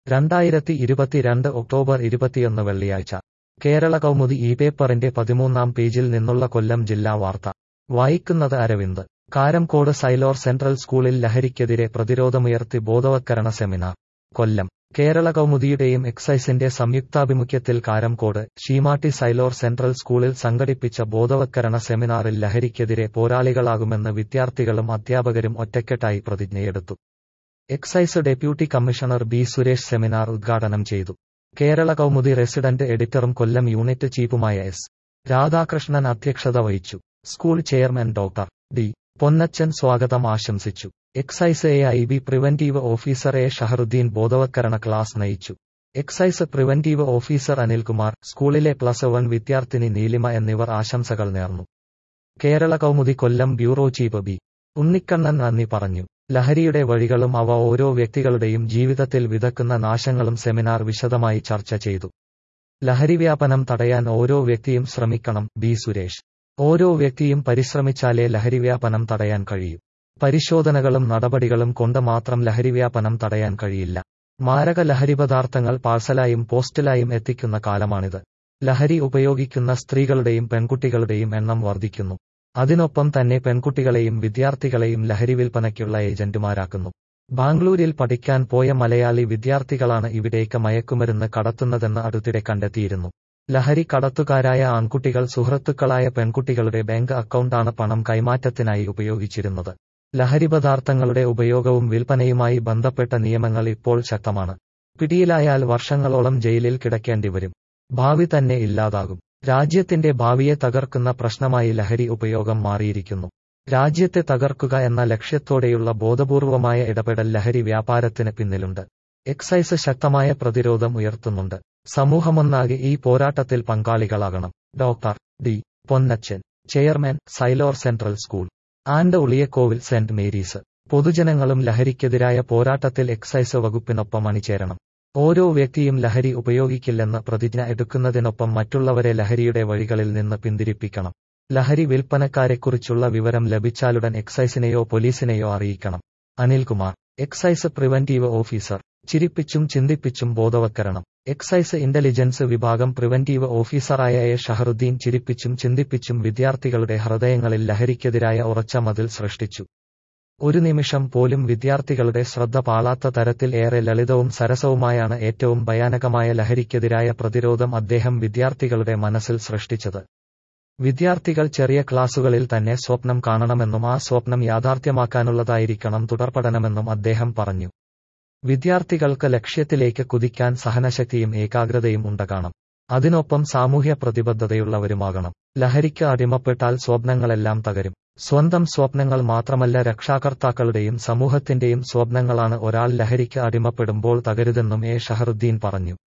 രണ്ടായിരത്തി ഇരുപത്തിരണ്ട് ഒക്ടോബർ ഇരുപത്തിയൊന്ന് വെള്ളിയാഴ്ച കേരള കൗമുദി ഈ പേപ്പറിന്റെ പതിമൂന്നാം പേജിൽ നിന്നുള്ള കൊല്ലം ജില്ലാ വാർത്ത വായിക്കുന്നത് അരവിന്ദ് കാരംകോട് സൈലോർ സെൻട്രൽ സ്കൂളിൽ ലഹരിക്കെതിരെ പ്രതിരോധമുയർത്തി ബോധവത്കരണ സെമിനാർ കൊല്ലം കേരള കൗമുദിയുടെയും എക്സൈസിന്റെ സംയുക്താഭിമുഖ്യത്തിൽ കാരംകോട് ശീമാട്ടി സൈലോർ സെൻട്രൽ സ്കൂളിൽ സംഘടിപ്പിച്ച ബോധവത്കരണ സെമിനാറിൽ ലഹരിക്കെതിരെ പോരാളികളാകുമെന്ന് വിദ്യാർത്ഥികളും അധ്യാപകരും ഒറ്റക്കെട്ടായി പ്രതിജ്ഞയെടുത്തു excise deputy commissioner B Suresh seminar ഉദ്ഘാടനം ചെയ്തു കേരള കൗമുദി റെസിഡന്റ് എഡിറ്ററും കൊല്ലം യൂണിറ്റ് ചീഫുമായ എസ് രാധാകൃഷ്ണൻ അധ്യക്ഷത വഹിച്ചു school chairman doctor D Ponnachan സ്വാഗതം ആശംസിച്ചു excise A I B preventive officer A Shaharuddin ബോധവത്കരണ ക്ലാസ് നയിച്ചു എക്സൈസ് പ്രിവന്റീവ് ഓഫീസർ അനിൽകുമാർ സ്കൂളിലെ പ്ലസ് വൺ വിദ്യാർത്ഥിനി നീലിമ എന്നിവർ ആശംസകൾ നേർന്നു Kerala Kaumudi Kollam bureau chief B Unnikannan നന്ദി പറഞ്ഞു ലഹരിയുടെ വഴികളും അവ ഓരോ വ്യക്തികളുടെയും ജീവിതത്തിൽ വിതക്കുന്ന നാശങ്ങളും സെമിനാർ വിശദമായി ചർച്ച ചെയ്തു ലഹരി വ്യാപനം തടയാൻ ഓരോ വ്യക്തിയും ശ്രമിക്കണം ബി സുരേഷ് ഓരോ വ്യക്തിയും പരിശ്രമിച്ചാലേ ലഹരിവ്യാപനം തടയാൻ കഴിയൂ പരിശോധനകളും നടപടികളും കൊണ്ട് മാത്രം ലഹരിവ്യാപനം തടയാൻ കഴിയില്ല മാരക ലഹരിപദാർത്ഥങ്ങൾ പാഴ്സലായും പോസ്റ്റലായും എത്തിക്കുന്ന കാലമാണിത് ലഹരി ഉപയോഗിക്കുന്ന സ്ത്രീകളുടെയും പെൺകുട്ടികളുടെയും എണ്ണം വർദ്ധിക്കുന്നു അതിനൊപ്പം തന്നെ പെൺകുട്ടികളെയും വിദ്യാർത്ഥികളെയും ലഹരി വിൽപ്പനയ്ക്കുള്ള ഏജന്റുമാരാക്കുന്നു ബാംഗ്ലൂരിൽ പഠിക്കാൻ പോയ മലയാളി വിദ്യാർത്ഥികളാണ് ഇവിടേക്ക് മയക്കുമരുന്ന് കടത്തുന്നതെന്ന് അടുത്തിടെ കണ്ടെത്തിയിരുന്നു ലഹരി കടത്തുകാരായ ആൺകുട്ടികൾ സുഹൃത്തുക്കളായ പെൺകുട്ടികളുടെ ബാങ്ക് അക്കൗണ്ടാണ് പണം കൈമാറ്റത്തിനായി ഉപയോഗിച്ചിരുന്നത് ലഹരിപദാർത്ഥങ്ങളുടെ ഉപയോഗവും വിൽപ്പനയുമായി ബന്ധപ്പെട്ട നിയമങ്ങൾ ഇപ്പോൾ ശക്തമാണ് പിടിയിലായാൽ വർഷങ്ങളോളം ജയിലിൽ കിടക്കേണ്ടി വരും ഭാവി തന്നെ ഇല്ലാതാകും രാജ്യത്തിന്റെ ഭാവിയെ തകർക്കുന്ന പ്രശ്നമായി ലഹരി ഉപയോഗം മാറിയിരിക്കുന്നു രാജ്യത്തെ തകർക്കുക എന്ന ലക്ഷ്യത്തോടെയുള്ള ബോധപൂർവമായ ഇടപെടൽ ലഹരി വ്യാപാരത്തിന് പിന്നിലുണ്ട് എക്സൈസ് ശക്തമായ പ്രതിരോധം ഉയർത്തുന്നുണ്ട് സമൂഹമൊന്നാകെ ഈ പോരാട്ടത്തിൽ പങ്കാളികളാകണം doctor D Ponnachan chairman Sailor central school and Uliyakovil saint Mary's പൊതുജനങ്ങളും ലഹരിക്കെതിരായ പോരാട്ടത്തിൽ എക്സൈസ് വകുപ്പിനൊപ്പം അണിചേരണം ഓരോ വ്യക്തിയും ലഹരി ഉപയോഗിക്കില്ലെന്ന് പ്രതിജ്ഞ എടുക്കുന്നതിനൊപ്പം മറ്റുള്ളവരെ ലഹരിയുടെ വഴികളിൽ നിന്ന് പിന്തിരിപ്പിക്കണം ലഹരി വിൽപ്പനക്കാരെക്കുറിച്ചുള്ള വിവരം ലഭിച്ചാലുടൻ എക്സൈസിനെയോ പോലീസിനെയോ അറിയിക്കണം അനിൽകുമാർ എക്സൈസ് പ്രിവന്റീവ് ഓഫീസർ ചിരിപ്പിച്ചും ചിന്തിപ്പിച്ചും ബോധവത്കരണം എക്സൈസ് ഇന്റലിജൻസ് വിഭാഗം പ്രിവന്റീവ് ഓഫീസറായ എ ഷഹറുദ്ദീൻ ചിരിപ്പിച്ചും ചിന്തിപ്പിച്ചും വിദ്യാർത്ഥികളുടെ ഹൃദയങ്ങളിൽ ലഹരിക്കെതിരായ ഉറച്ച മതിൽ സൃഷ്ടിച്ചു ഒരു നിമിഷം പോലും വിദ്യാർത്ഥികളുടെ ശ്രദ്ധ പാളാത്ത തരത്തിൽ ഏറെ ലളിതവും സരസവുമായാണ് ഏറ്റവും ഭയാനകമായ ലഹരിക്കെതിരായ പ്രതിരോധം അദ്ദേഹം വിദ്യാർത്ഥികളുടെ മനസ്സിൽ സൃഷ്ടിച്ചത് വിദ്യാർത്ഥികൾ ചെറിയ ക്ലാസുകളിൽ തന്നെ സ്വപ്നം കാണണമെന്നും ആ സ്വപ്നം യാഥാർത്ഥ്യമാക്കാനുള്ളതായിരിക്കണം തുടർപഠനമെന്നും അദ്ദേഹം പറഞ്ഞു വിദ്യാർത്ഥികൾക്ക് ലക്ഷ്യത്തിലേക്ക് കുതിക്കാൻ സഹനശക്തിയും ഏകാഗ്രതയും ഉണ്ടാകണം അതിനൊപ്പം സാമൂഹ്യ പ്രതിബദ്ധതയുള്ളവരുമാകണം ലഹരിക്ക് അടിമപ്പെട്ടാൽ സ്വപ്നങ്ങളെല്ലാം തകരും സ്വന്തം സ്വപ്നങ്ങൾ മാത്രമല്ല രക്ഷാകർത്താക്കളുടെയും സമൂഹത്തിന്റെയും സ്വപ്നങ്ങളാണ് ഒരാൾ ലഹരിക്ക് അടിമപ്പെടുമ്പോൾ തകരുതെന്നും എ ഷഹറുദ്ദീൻ പറഞ്ഞു